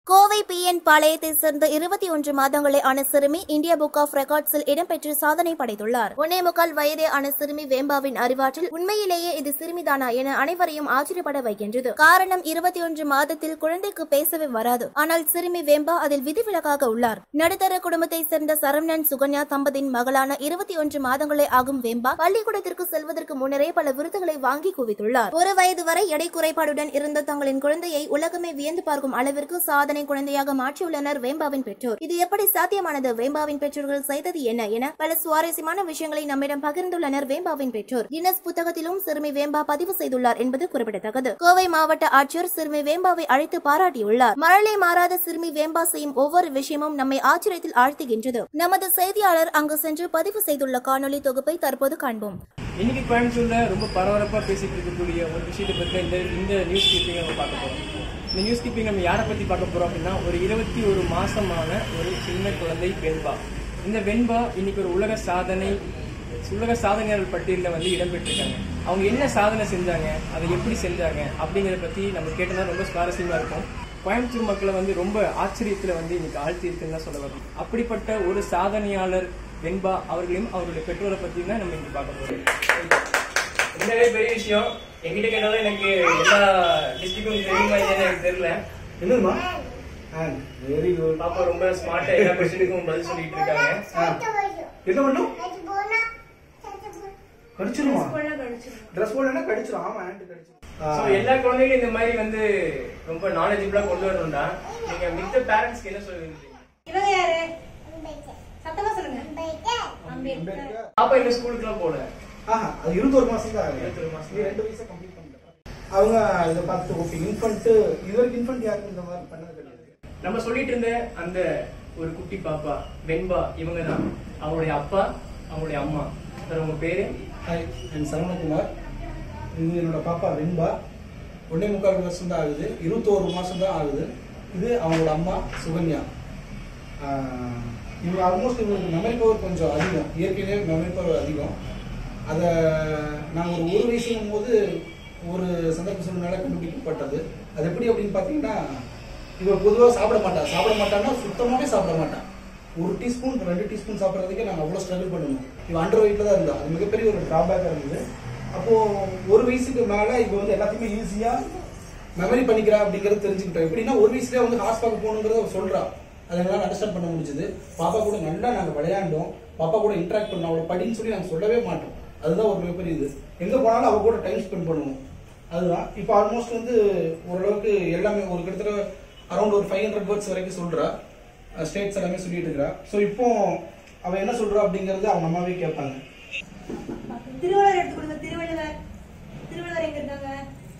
Kovai PN பாளையத்தை சேர்ந்த இருபத்தி ஒன்று மாதங்களே ஆன சிறுமி இந்தியா புக் ஆஃப் ரெக்கார்ட்ஸில் இடம்பெற்று சாதனை படைத்துள்ளார் ஒன்னே முக்கால் வயதே ஆன சிறுமி வேம்பாவின் அறிவாற்றில் உண்மையிலேயே இது சிறுமிதானா என அனைவரையும் ஆச்சரியப்பட வைக்கின்றது காரணம் இருபத்தி ஒன்று மாதத்தில் குழந்தைக்கு பேசவே வராது ஆனால் சிறுமி வேம்பா அதில் விதிவிலக்காக உள்ளார் நடுத்தர குடும்பத்தை சேர்ந்த சரவணன் சுகன்யா தம்பதியின் மகளான இருபத்தி ஒன்று மாதங்களே ஆகும் வேம்பா பள்ளிக்கூடத்திற்கு செல்வதற்கு முன்னரே பல விருதுகளை வாங்கி குவித்துள்ளார் ஒரு வயது வரை எடை குறைபாடுடன் இருந்த தங்களின் குழந்தையை உலகமே வியந்து பார்க்கும் அளவிற்கு சாதனை குழந்தையாக மாற்றியுள்ளனர் வேம்பாவின் பெற்றோர் இது எப்படி சாத்தியமானது வேம்பாவின் பெற்றோர்கள் செய்தது என்ன என பல சுவாரஸ்யமான விஷயங்களை நம்மிடம் பகிர்ந்துள்ளனர் வேம்பாவின் பெற்றோர் கின்னஸ் புத்தகத்திலும் சிறுமி வேம்பா பதிவு செய்துள்ளார் என்பது குறிப்பிடத்தக்கது கோவை மாவட்ட ஆட்சியர் சிறுமி வேம்பாவை அழைத்து பாராட்டியுள்ளார் மழலை மாறாத சிறுமி வேம்பா செய்யும் ஒவ்வொரு விஷயமும் நம்மை ஆச்சரியத்தில் ஆழ்த்துகின்றது நமது செய்தியாளர் அங்கு சென்று பதிவு செய்துள்ள காணொலி தொகுப்பை தற்போது காண்போம் இன்னைக்கு கோயம்புத்தூர்ல ரொம்ப பரபரப்பா பேசிட்டு இருக்கக்கூடிய ஒரு விஷயத்தை பத்தி இந்த இந்த நியூஸ் கீப்பிங் நம்ம பார்க்க போறோம் இந்த நியூஸ் கீப்பிங் நம்ம யாரை பத்தி பார்க்க போறோம் அப்படின்னா ஒரு இருபத்தி ஒரு மாசமான ஒரு சின்ன குழந்தை வெண்பா இந்த வெண்பா இன்னைக்கு ஒரு உலக சாதனை உலக சாதனையாளர் பட்டியலில் வந்து இடம்பெற்றிருக்காங்க அவங்க என்ன சாதனை செஞ்சாங்க அதை எப்படி செஞ்சாங்க அப்படிங்கிறத பத்தி நம்ம கேட்டோம்னா ரொம்ப சுவாரஸ்யமா இருக்கும் கோயம்புத்தூர் மக்களை வந்து ரொம்ப ஆச்சரியத்துல வந்து இன்னைக்கு ஆழ்த்தி இருக்குன்னு தான் சொல்ல வரும் அப்படிப்பட்ட ஒரு சாதனையாளர் வெண்பா அவர்களையும் அவருடைய பெற்றோரை பத்தி தான் நம்ம இங்க பார்க்க போறோம் உண்மையாவே பெரிய விஷயம் என்கிட்ட கேட்டாலும் எனக்கு எல்லா டிஸ்ட்ரிக்டும் தெரியுமா இல்லையான்னு எனக்கு தெரியல என்னதுமா வெரி குட் பாப்பா ரொம்ப ஸ்மார்ட்டா எல்லா கொஸ்டினுக்கும் பதில் சொல்லிட்டு இருக்காங்க என்ன பண்ணும் கடிச்சிருமா ட்ரெஸ் போடலன்னா கடிச்சிரும் ஆமா ஹேண்ட் சோ கடிச்சிரும் எல்லா குழந்தைகளும் இந்த மாதிரி வந்து ரொம்ப நாலேஜபிளா கொண்டு வரணும்டா நீங்க மித்த பேரண்ட்ஸ்க்கு என்ன சொல்லுவீங்க இவங்க யாரு சத்தமா சொல்லுங்க அம்பேத்கர் பாப்பா இந்த ஸ்கூலுக்குலாம் போல ஆஹா அது இருபத்தொரு மாசம் தான் ஆகுது. இருபத்தொரு மாசம். நீ ரெண்டு வயசை கம்ப்ளீட் பண்ணிட்டேன் அவங்க இதை பார்த்து ஓகே இன்ஃபன்ட் இது வரைக்கும் இன்ஃபன்ட் யாருக்கும் இந்த மாதிரி பண்ணது கிடையாது நம்ம சொல்லிட்டு இருந்த அந்த ஒரு குட்டி பாப்பா வெண்பா இவங்க தான் அவங்களுடைய அப்பா அவங்களுடைய அம்மா சார் உங்க பேரு ஹாய் என் சரவணகுமார் இது என்னோட பாப்பா வெண்பா ஒன்னே முக்கால் வருஷம் தான் ஆகுது இருபத்தோரு மாசம் தான் ஆகுது இது அவங்களோட அம்மா சுகன்யா ஆஹ் இவங்க ஆல்மோஸ்ட் இவங்களுக்கு மெமரி பவர் கொஞ்சம் அதிகம் இயற்கையிலே மெமரி பவர் அதிகம் அதை நாங்கள் ஒரு ஒரு வயசுங்கும் போது ஒரு சந்தர்ப்ப சூழ்நிலை கண்டுபிடிக்கப்பட்டது அது எப்படி அப்படின்னு பார்த்தீங்கன்னா இவ பொதுவாக சாப்பிட மாட்டா சாப்பிட மாட்டான்னா சுத்தமாகவே சாப்பிட மாட்டான் ஒரு டீஸ்பூன் ரெண்டு டீஸ்பூன் சாப்பிட்றதுக்கே நாங்கள் அவ்வளோ ஸ்ட்ரகிள் பண்ணணும் இவன் அண்டர் வெயிட்டில் தான் இருந்தா அது மிகப்பெரிய ஒரு ட்ராபேக்காக இருந்தது அப்போது ஒரு வயசுக்கு மேலே இப்போ வந்து எல்லாத்தையுமே ஈஸியாக மெமரி பண்ணிக்கிறா அப்படிங்கறது தெரிஞ்சுக்கிட்டோம் எப்படின்னா ஒரு வயசுலேயே வந்து ஹாஸ்பிட்டல் போகணுங்கிறத அவ சொல்றா அதை எங்களால் அண்டர்ஸ்டாண்ட் பண்ண முடிஞ்சது பாப்பா கூட நல்லா நாங்கள் விளையாண்டோம் பாப்பா கூட இன்ட்ராக்ட் பண்ணோம் அவளை படின்னு சொல்லி நாங்கள் சொல்லவே மாட்டோம் அதுதான் ஒரு மிகப்பெரிய இது எங்கே போனாலும் அவ கூட டைம் ஸ்பெண்ட் பண்ணுவோம் அதுதான் இப்போ ஆல்மோஸ்ட் வந்து ஓரளவுக்கு எல்லாமே ஒரு கிட்டத்தட்ட அரௌண்ட் ஒரு ஃபைவ் ஹண்ட்ரட் வேர்ட்ஸ் வரைக்கும் சொல்றா ஸ்டேட்ஸ் எல்லாமே சொல்லிட்டு இருக்கிறா ஸோ இப்போ அவ என்ன சொல்றா அப்படிங்கறது அவங்க அம்மாவே கேட்பாங்க திருவள்ளுவர் எடுத்து கொடுங்க திருவள்ளுவர் திருவள்ளுவர் எங்க இருக்காங்க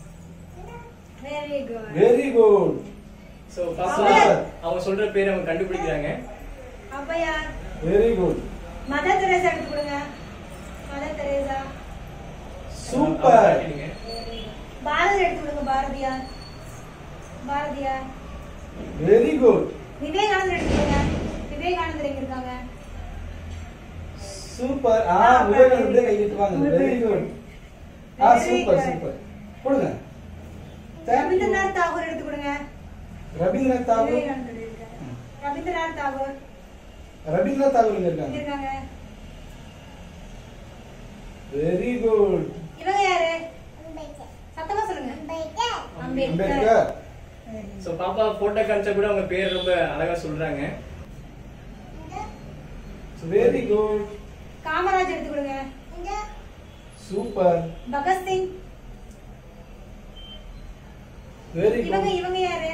very good very good so பாப்பா Super. அவங்க சொல்ற பேர் அவங்க கண்டுபிடிக்கிறாங்க Avvaiyar very good Mother Teresa எடுத்து கொடுங்க மதர் தெரேசா சூப்பர் காட்டிடுங்க. பாரதி எடுத்து கொடுங்க பாரதியார் பாரதியார் வெரி குட் விவேகானந்தர் எடுத்து கொடுங்க விவேகானந்தர் எங்க இருக்காங்க சூப்பர் ஆ விவேகானந்தர் கை விட்டுவாங்க வெரி குட் ஆ Very சூப்பர் good. சூப்பர் கொடுங்க தேங்க்யூ ரவீந்திரநாத் தாகூர் எடுத்து கொடுங்க ரவீந்திரநாத் தாகூர் விவேகானந்தர் இருக்காங்க ரவீந்திரநாத் தாகூர் ரவீந்திரநாத் தாகூர் இங்க எங்க இருக்காங்க இருக்காங்க வெரி குட் இவங்க யாரு சத்தமா சொல்லுங்க அம்பேத்கர் அம்பேத்கர் சோ பாப்பா போட்டோ காமிச்சா கூட அவங்க பேர் ரொம்ப அழகா சொல்றாங்க வெரி குட் காமராஜ் எடுத்து கொடுங்க சூப்பர் பகத்சிங் வெரி இவங்க குட் இவங்க யாரு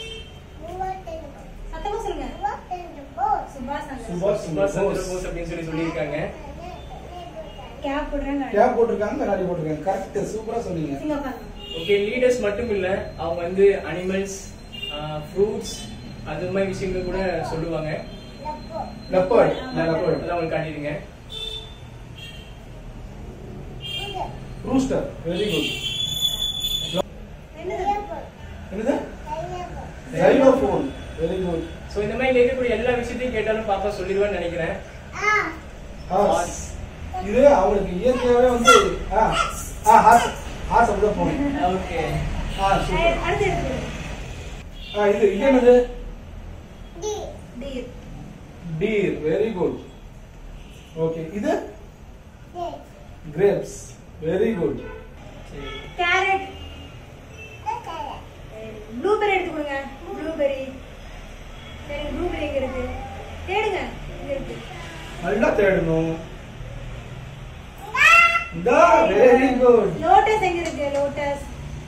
சத்தமா சொல்லுங்க சுபாஷ் சந்திர சுபாஷ் சுபாஷ் சந்திர சந்திர போஸ் போஸ் அப்படின்னு சொல்லி சொல்லியிருக்காங்க கேப் போடுறாங்க கேப் போட்டிருக்காங்க கண்ணாடி போட்டிருக்காங்க கரெக்ட் சூப்பரா சொன்னீங்க சிங்கப்பூர் ஓகே லீடர்ஸ் மட்டும் இல்ல அவங்க வந்து அனிமல்ஸ் ஃப்ரூட்ஸ் அது மாதிரி விஷயங்கள் கூட சொல்லுவாங்க லெப்பர்ட் லெப்பர்ட் அதெல்லாம் அவங்க காட்டிடுங்க ரூஸ்டர் வெரி குட் என்னது என்னது ரைனோஃபோன் வெரி குட் சோ இந்த மாதிரி இங்க இருக்கக்கூடிய எல்லா விஷயத்தையும் கேட்டாலும் பாப்பா சொல்லிடுவான்னு நினைக்கிறேன் ஹார்ஸ் இது அவங்களுக்கு இயற்கையாவே வந்து ஆ ஆ ஹார்ஸ் ஹார்ஸ் அப்படிதான் போகணும் ஓகே ஆ சூப்பர் அடுத்து எடுத்து கொடுங்க ஆ இது இது என்னது டீர் வெரி குட் ஓகே இது கிரேப்ஸ் வெரி குட் சரி கேரட் ப்ளூபெரி எடுத்து கொடுங்க ப்ளூபெரி சரி ப்ளூபெரி எங்க இருக்கு தேடுங்க இங்க இருக்கு நல்லா தேடணும் வெரி குட் லோட்டஸ் எங்க இருக்கு லோட்டஸ்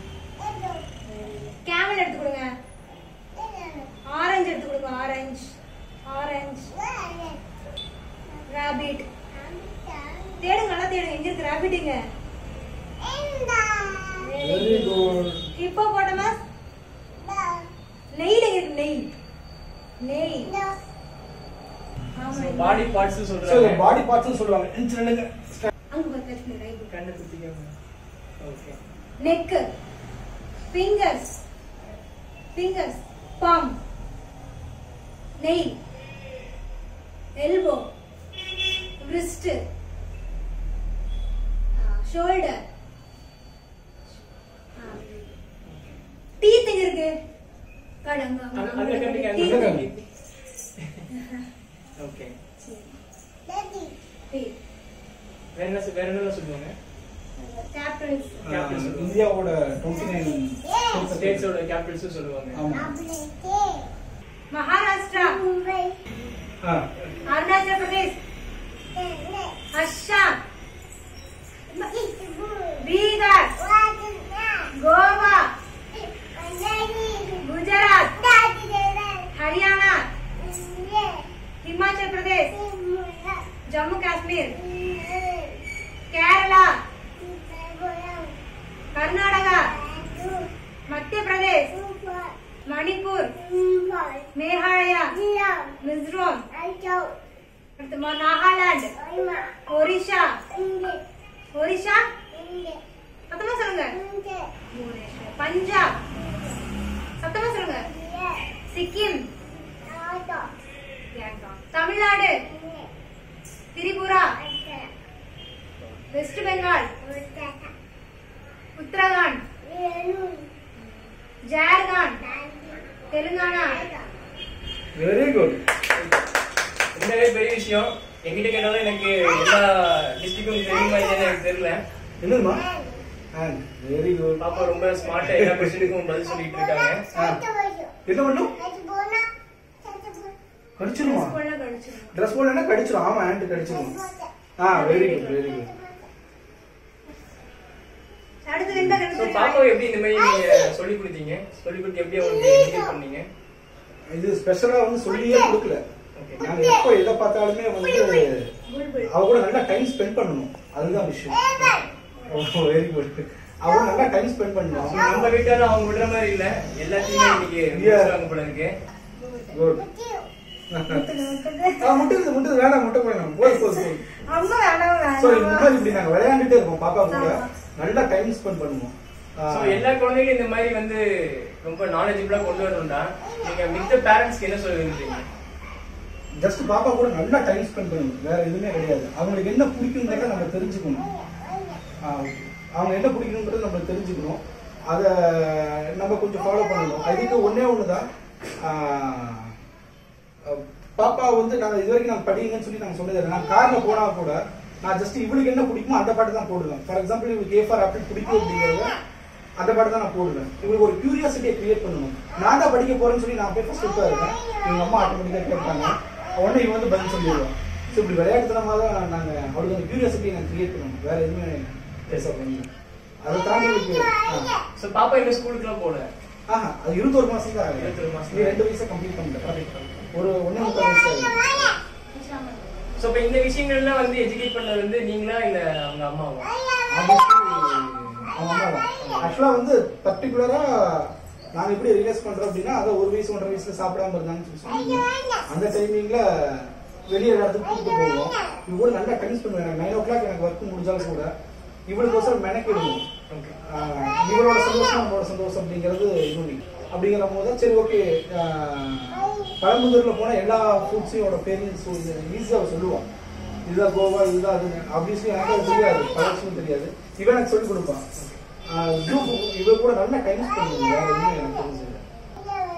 கேமல் எடுத்து கொடுங்க ஆரஞ்சு எடுத்து கொடுங்க ஆரஞ்சு ஆரஞ்சு ராபிட் தேடுங்க நல்லா தேடுங்க எங்க இருக்கு ராபிட்டுங்க வெரி குட் இப்போ போட்டோமஸ் நெய் எங்க இருக்கு நெய் நெய் ஆமா பாடி பார்ட்ஸ் சோ சொல்றாங்க பாடி பார்ட்ஸ் சொல்லுவாங்க இன்ச் ரெண்டுங்க அங்க பாரு காஷ்மீர் ரைட் கண்ணை குத்திக்கோங்க okay neck fingers fingers palm nail elbow wrist uh, shoulder uh, teeth எங்க இருக்கு காடு அங்க அங்க, அங்க அங்க அங்க கண்டிங்க teeth. அங்க கண்டிங்க ஓகே Teeth. வேற என்ன சொ- வேற என்ன சொல்லுவாங்க capitals Capitals. இந்தியாவோட டுவெண்ட்டி நைன் ஸ்டேட்ஸோட கேபிட்டல்ஸ் சொல்லுவாங்க ஆமா மகாராஷ்டிரா ஆ அருணாச்சல் பிரதேஷ் அஸ்ஸாம் பீகார் கோவா குஜராத் ஹரியானா ஹிமாச்சல் பிரதேஷ் ஜம்மு காஷ்மீர் கேரளா கர்நாடகா மத்திய பிரதேஷ் மணிப்பூர் மேகாலயா மிசோரம் அடுத்து ம- நாகாலாந்து ஒரிஷா ஒரிஷா சத்தமா சொல்லுங்க புவனேஸ்வர். பஞ்சாப் சத்தமா சொல்லுங்க சிக்கிம் கேங்டாக். தமிழ்நாடு திரிபுரா வெஸ்ட் பெங்கால் உத்தரகாண்ட் ஜார்க்கண்ட் தெலுங்கானா வெரி குட் உண்மையாவே பெரிய விஷயம் என்கிட்ட கேட்டாலும் எனக்கு எல்லா டிஸ்ட்ரிக்டும் தெரியுமா இல்லைன்னு எனக்கு தெரியல என்னதுமா அண்ட் வெரி குட் பாப்பா ரொம்ப ஸ்மார்ட்டா எல்லா கொஸ்டினுக்கும் பதில் சொல்லிட்டு இருக்காங்க என்ன பண்ணும் கடிச்சிருமா கொள்ள கழிச்சிருங்க ட்ரெஸ் போடலன்னா கடிச்சிரும் ஆமா ஹேண்ட் கடிச்சிரும் ஆ வெரி குட் வெரி குட் அடுத்து ரெண்டா ஸோ கழிச்சிருங்க பாப்பாவை எப்படி இந்த மாதிரி நீங்க சொல்லி கொடுத்தீங்க சொல்லி கொடுத்து எப்படி அவங்களுக்கு educate பண்ணீங்க இது ஸ்பெஷலா வந்து சொல்லியே கொடுக்கல Okay. நாங்க எப்போ எதை பார்த்தாலுமே வந்து புல்புல் அவ கூட நல்லா டைம் ஸ்பெண்ட் பண்ணணும் அதுதான் விஷயம் வெரி குட் அவ கூட நல்லா டைம் ஸ்பெண்ட் பண்ணணும் So, நம்ம வீட்டாலும் அவங்க விடுற மாதிரி இல்ல எல்லாத்தையுமே இன்னைக்கு Yeah. முடிச்சுட்டாங்க போல இருக்கு குட் ஆ முட்டுது முட்டுது வேணாம் முட்டை வேணாம் போய் போய் போய் அம்மா வேணாம் ஸோ இந்த மாதிரி இப்படி நாங்க விளையாண்டுட்டே இருக்கோம் பாப்பா கூட நல்லா டைம் ஸ்பெண்ட் பண்ணுவோம் ஆ, ஸோ எல்லா குழந்தைகளும் இந்த மாதிரி வந்து ரொம்ப நாலேஜபிளா கொண்டு வரணும்னா நீங்க மித்த பேரண்ட்ஸ்க்கு என்ன சொல்ல விரும்புறீங்க ஜஸ்ட் பாப்பா கூட நல்லா டைம் ஸ்பெண்ட் பண்ணணும் வேற எதுவுமே கிடையாது அவங்களுக்கு என்ன பிடிக்குங்கிறத நம்ம தெரிஞ்சுக்கணும் ஆ, அவங்க என்ன பிடிக்கணுங்கிறத நம்ம தெரிஞ்சுக்கணும் அதை நம்ம கொஞ்சம் ஃபாலோ பண்ணணும் அதுக்கு ஒண்ணே ஒண்ணுதான் ஆ, பாப்பா வந்து நாங்க இது வரைக்கும் நாங்க படிங்கன்னு சொல்லி நாங்க சொன்னது இல்லை. நான் கார்ல போனா கூட நான் ஜஸ்ட் இவளுக்கு என்ன பிடிக்குமோ அந்த பாட்டு தான் போடுவேன் ஃபார் எக்ஸாம்பிள் இவளுக்கு ஏ ஃபார் ஆப்பிள் பிடிக்கும் அப்படிங்கிறத அந்த பாட்டு தான் நான் போடுவேன் இவங்களுக்கு ஒரு கியூரியாசிட்டியை கிரியேட் பண்ணணும் நான் தான் படிக்க போறேன்னு சொல்லி நான் போய் ஃபர்ஸ்ட் இருக்கேன் எங்க அம்மா ஆட்டோமேட்டிக்கா கேட்டாங்க உடனே இவன் வந்து பதில் சொல்லிடுவான் ஸோ இப்படி விளையாட்டுத்தனமா தான் நாங்க அவளுக்கு அந்த கியூரியாசிட்டியை நான் கிரியேட் பண்ணணும் வேற எதுவுமே பேச பண்ணல அதை தாண்டி இவளுக்கு ஆ. ஸோ பாப்பா இன்னும் ஸ்கூலுக்குலாம் போல ஆஹா அது இருபத்தொரு மாசம் தான் ஆகுது. 21 மாசம். இது ரெண்டு வயசை கம்ப்ளீட் பண்ணிட்டேன் ஒரு ஒன்னே முக்கால் வயசு ஆகுது ஸோ இப்போ இந்த விஷயங்கள்லாம் வந்து எஜுகேட் பண்ணது வந்து நீங்களா இல்ல அவங்க அம்மாவா ஆக்சுவலா வந்து பர்டிகுலரா நாங்க எப்படி ரியலைஸ் பண்றோம் அப்படின்னா அதை ஒரு வயசு ஒன்றரை வயசுல சாப்பிடாம இருந்தாங்கன்னு சொல்லி சொன்னாங்க. அந்த டைமிங்ல வெளியே இடத்துக்கு கூப்பிட்டு போவோம் இவ கூட நல்லா டைம் ஸ்பெண்ட் பண்ணுவேன் நைன் ஓ கிளாக் எனக்கு ஒர்க் முடிஞ்சாலும் கூட இவளுக்கோசரம் மெனக்கிடுவோம் ஓகே ஆஹ் இவளோட சந்தோஷம் நம்மளோட சந்தோஷம் அப்படிங்கிறது இன்னொன்று அப்படிங்கிற போது தான் சரி ஓகே பழமுதிரில் போனால் எல்லா ஃபுட்ஸையோட பேரையும் ஈஸியாக சொல்லுவான் இதுதான் கோவா இதுதான் அது ஆப்வியஸ்லி எனக்கு அது தெரியாது பல விஷயம் தெரியாது இவன் எனக்கு சொல்லிக் கொடுப்பான் ஜூ இவ கூட நல்ல டைம் ஸ்பெண்ட் பண்ணுவோம் வேற எதுவுமே எனக்கு தெரிஞ்சது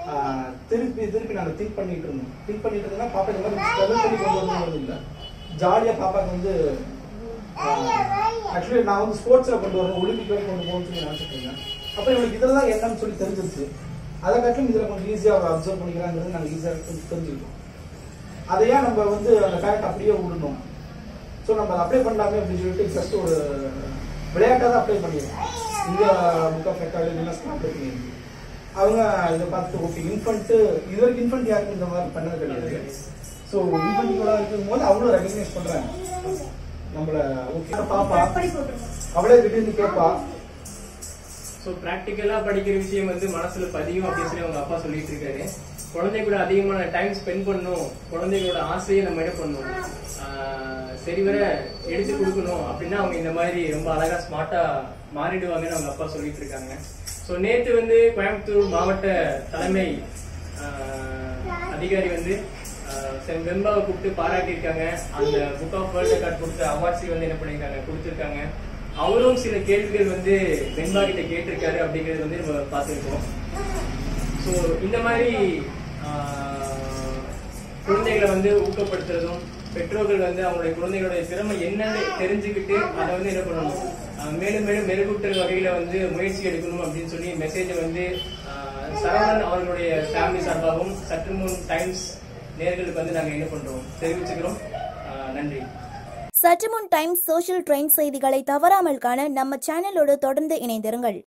ஆஹ், திருப்பி திருப்பி நாங்கள் திங்க் பண்ணிட்டு இருந்தோம் திங்க் பண்ணிட்டு இருந்தோம்னா பாப்பா இந்த மாதிரி ஸ்ட்ரகிள் பண்ணி கொண்டு வரணுங்கிறது இல்லை ஜாலியாக பாப்பாக்கு வந்து ஆக்சுவலி நான் வந்து ஸ்போர்ட்ஸில் கொண்டு வரணும் ஒலிம்பிக் வரை கொண்டு போகணும்னு சொல்லி நினச்சிட்டு இருந்தேன் அப்போ இவளுக்கு இதில் தான் என்னன்னு சொல்லி தெரிஞ்சிருச்சு அதை காட்டிலும் இதில் கொஞ்சம் ஈஸியாக அப்சர்வ் பண்ணிக்கிறாங்கிறது நாங்கள் ஈஸியாக தெரிஞ்சுக்கிட்டோம் அதையா நம்ம வந்து அந்த ஃபேக்ட் அப்படியே விடணும் ஸோ நம்ம அதை அப்ளை பண்ணலாமே அப்படின்னு சொல்லிட்டு ஜஸ்ட் ஒரு விளையாட்டாக தான் அப்ளை பண்ணியிருக்கோம் India book of record UNESCO apply பண்ணியிருக்கோம் அவங்க இதை பார்த்துட்டு ஓகே இன்ஃபன்ட்டு இது வரைக்கும் இன்ஃபன்ட் யாருக்கும் இந்த மாதிரி பண்ணது கிடையாது ஸோ இன்ஃபன்ட் கூட இருக்கும் போது அவங்களும் ரெகக்னைஸ் பண்ணுறாங்க நம்மள ஓகே பாப்பா பண்ணி போட்டுருக்கோம் அவளே திடீர்னு கேட்பா ஸோ ப்ராக்டிக்கலா படிக்கிற விஷயம் வந்து மனசுல பதியும் அப்படின்னு சொல்லி அவங்க அப்பா சொல்லிட்டு இருக்காரு குழந்தை கூட அதிகமான டைம் ஸ்பெண்ட் பண்ணணும் குழந்தைகளோட ஆசையை நம்ம என்ன பண்ணணும் ஆஹ் சரிவர எடுத்து கொடுக்கணும் அப்படின்னா அவங்க இந்த மாதிரி ரொம்ப அழகா ஸ்மார்ட்டா மாறிடுவாங்கன்னு அவங்க அப்பா சொல்லிட்டு இருக்காங்க ஸோ நேத்து வந்து கோயம்புத்தூர் மாவட்ட தலைமை ஆஹ் அதிகாரி வந்து ஆஹ் செம் வெம்பாவை கூப்பிட்டு பாராட்டியிருக்காங்க அந்த புக் ஆஃப் வேர்ல்ட் ரெக்கார்ட் கொடுத்த அவார்ட்ஸை வந்து என்ன பண்ணியிருக்காங்க கொடுத்துருக்காங்க அவரும் சில கேள்விகள் வந்து வெண்பா கிட்ட கேட்டிருக்காரு அப்படிங்கறது வந்து நம்ம பார்த்துருக்கோம் ஸோ இந்த மாதிரி ஆஹ், குழந்தைகளை வந்து ஊக்கப்படுத்துறதும் பெற்றோர்கள் வந்து அவங்களுடைய குழந்தைகளுடைய திறமை என்னன்னு தெரிஞ்சுக்கிட்டு அதை வந்து என்ன பண்ணணும் ஆஹ், மேலும் மேலும் மெருகூட்டல் வகையில வந்து முயற்சி எடுக்கணும் அப்படின்னு சொல்லி மெசேஜை வந்து ஆஹ், சரவணன் அவர்களுடைய ஃபேமிலி சார்பாகவும் சற்று முன் டைம்ஸ் நேர்களுக்கு வந்து நாங்கள் என்ன பண்றோம் தெரிவிச்சுக்கிறோம் ஆஹ், நன்றி சற்று முன் டைம்ஸ் சோஷியல் ட்ரெண்ட் செய்திகளை தவறாமல் காண நம்ம சேனலோடு தொடர்ந்து இணைந்திருங்கள்